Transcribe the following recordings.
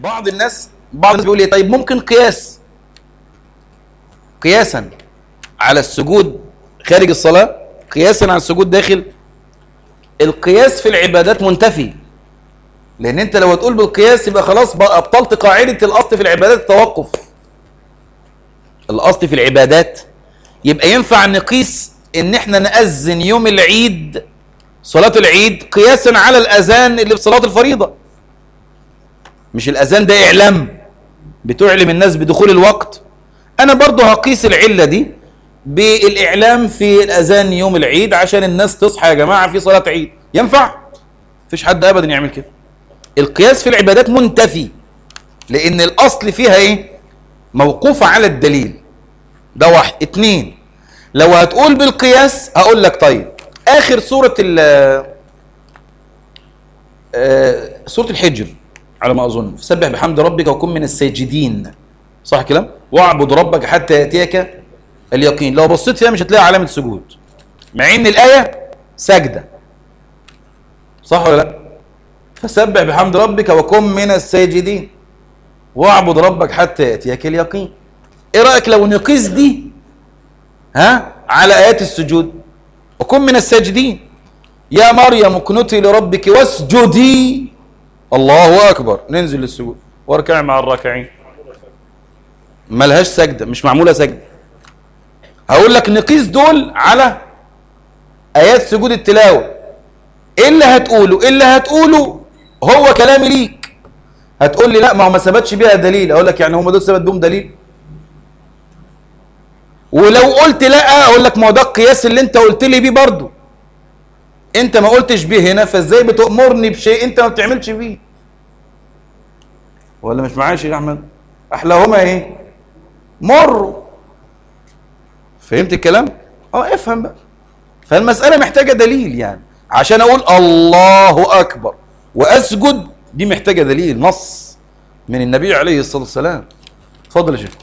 بعض الناس بعض الناس بيقول لي طيب ممكن قياس قياسا على السجود خارج الصلاة قياسا على السجود داخل القياس في العبادات منتفي لان انت لو هتقول بالقياس يبقى خلاص بقى ابطلت قاعدة الاصل في العبادات التوقف الاصل في العبادات يبقى ينفع نقيس ان احنا نأذن يوم العيد صلاة العيد قياسا على الاذان اللي في صلاة الفريضة مش الاذان ده اعلام بتعلم الناس بدخول الوقت انا برضو هقيس العلة دي بالاعلام في الاذان يوم العيد عشان الناس تصحى يا جماعة في صلاة عيد ينفع مفيش حد ابدا يعمل كده القياس في العبادات منتفي لان الاصل فيها ايه موقوفة على الدليل ده واحد اتنين لو هتقول بالقياس هقول لك طيب اخر سورة ال آه، سورة الحجر على ما اظن فسبح بحمد ربك وكن من الساجدين صح كلام واعبد ربك حتى ياتيك اليقين لو بصيت فيها مش هتلاقي علامة سجود مع ان الايه سجده صح ولا لا فسبح بحمد ربك وكن من الساجدين واعبد ربك حتى ياتيك اليقين ايه رايك لو نقيس دي ها على ايات السجود وكن من الساجدين يا مريم اقنتي لربك واسجدي الله اكبر ننزل للسجود واركعي مع الراكعين ملهاش سجده مش معموله سجده هقول لك نقيس دول على ايات سجود التلاوه ايه اللي هتقوله ايه اللي هتقوله هو كلامي ليك هتقول لي لا ما هو ما ثبتش بيها دليل اقول لك يعني هم دول ثبت بيهم دليل ولو قلت لا اقول لك ما هو ده القياس اللي انت قلت لي بيه برضه انت ما قلتش بيه هنا فازاي بتأمرني بشيء انت ما بتعملش بيه ولا مش معايا يا شيخ احمد احلاهما ايه مر فهمت الكلام اه افهم بقى فالمسألة محتاجة دليل يعني عشان اقول الله اكبر واسجد دي محتاجة دليل نص من النبي عليه الصلاة والسلام اتفضل يا شيخ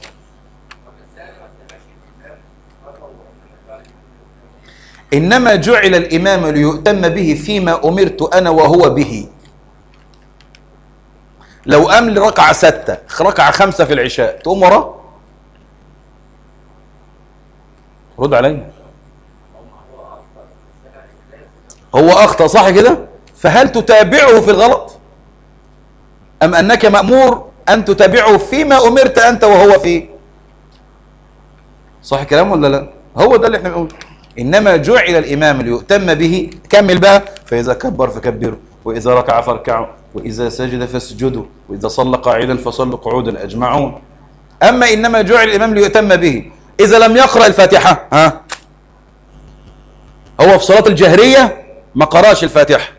إنما جعل الإمام ليؤتم به فيما أمرت أنا وهو به لو أمل ركعة ستة ركعة خمسة في العشاء تقوم وراه رد عليا هو أخطأ صح كده فهل تتابعه في الغلط أم أنك مأمور أن تتابعه فيما أمرت أنت وهو فيه صح كلام ولا لا هو ده اللي احنا بنقوله إنما جعل الإمام ليؤتم به كمل بقى فإذا كبر فكبروا وإذا ركع فاركعوا وإذا سجد فاسجدوا وإذا صلى قاعدا فصلوا قعودا أجمعون أما إنما جعل الإمام ليؤتم به إذا لم يقرأ الفاتحة ها هو في صلاة الجهرية ما قرأش الفاتحة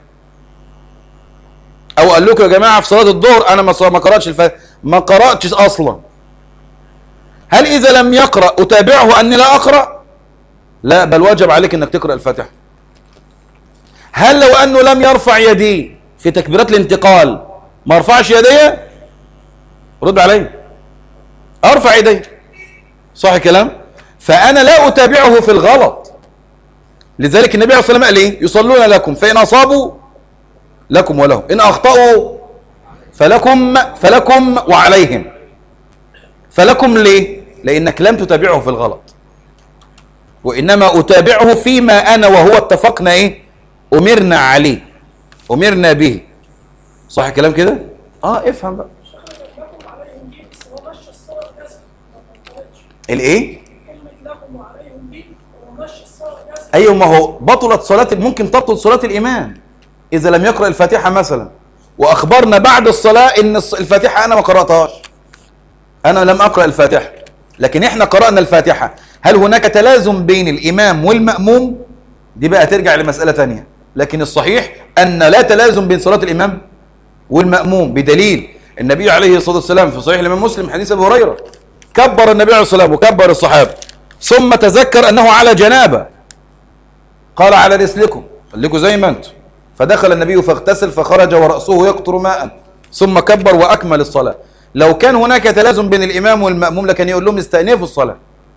أو قال لكم يا جماعة في صلاة الظهر أنا ما ما قرأتش الفاتحة ما قرأتش أصلا هل إذا لم يقرأ أتابعه أني لا أقرأ لا بل واجب عليك أنك تقرأ الفاتحة هل لو أنه لم يرفع يديه في تكبيرات الانتقال ما ارفعش يديه رد علي ارفع يدي صح الكلام فانا لا اتابعه في الغلط لذلك النبي عليه الصلاه والسلام قال ايه يصلون لكم فان اصابوا لكم ولهم ان اخطاوا فلكم فلكم وعليهم فلكم ليه لانك لم تتابعه في الغلط وانما اتابعه فيما انا وهو اتفقنا ايه امرنا عليه امرنا به صح الكلام كده اه افهم بقى لكم عليهم دي بس هو مشى الصلاة كذا ما طلعتش الايه كلمة لكم وعليهم دي هو مشى الصلاة كذا ايوه ما هو بطلت صلاه ممكن تبطل صلاه الامام اذا لم يقرا الفاتحه مثلا واخبرنا بعد الصلاه ان الص- الفاتحه انا ما قراتهاش انا لم اقرا الفاتحه لكن احنا قرانا الفاتحه هل هناك تلازم بين الامام والماموم دي بقى ترجع لمساله تانية لكن الصحيح ان لا تلازم بين صلاه الامام والماموم بدليل النبي عليه الصلاه والسلام في صحيح الامام مسلم حديث ابي هريره كبر النبي عليه الصلاه والسلام وكبر الصحابه ثم تذكر انه على جنابه قال على رسلكم خليكم زي ما انتم فدخل النبي فاغتسل فخرج ورأسه يقطر ماء ثم كبر وأكمل الصلاة لو كان هناك تلازم بين الإمام والمأموم لكان يقول لهم استأنفوا الصلاة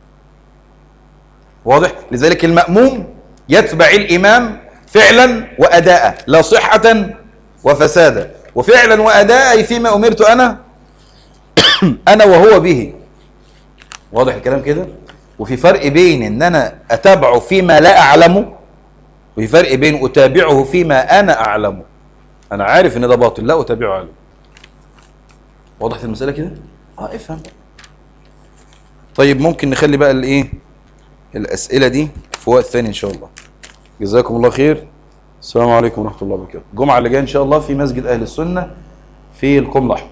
واضح لذلك المأموم يتبع الإمام فعلا وأداء لا صحة وفسادا وفعلا وأداء أي فيما أمرت أنا انا وهو به واضح الكلام كده وفي فرق بين ان انا اتابعه فيما لا اعلمه وفي فرق بين اتابعه فيما انا اعلمه انا عارف ان ده باطل لا اتابعه عليه وضحت المساله كده اه افهم طيب ممكن نخلي بقى الايه الاسئله دي في وقت ثاني ان شاء الله جزاكم الله خير السلام عليكم ورحمه الله وبركاته الجمعه اللي جايه ان شاء الله في مسجد اهل السنه في القملح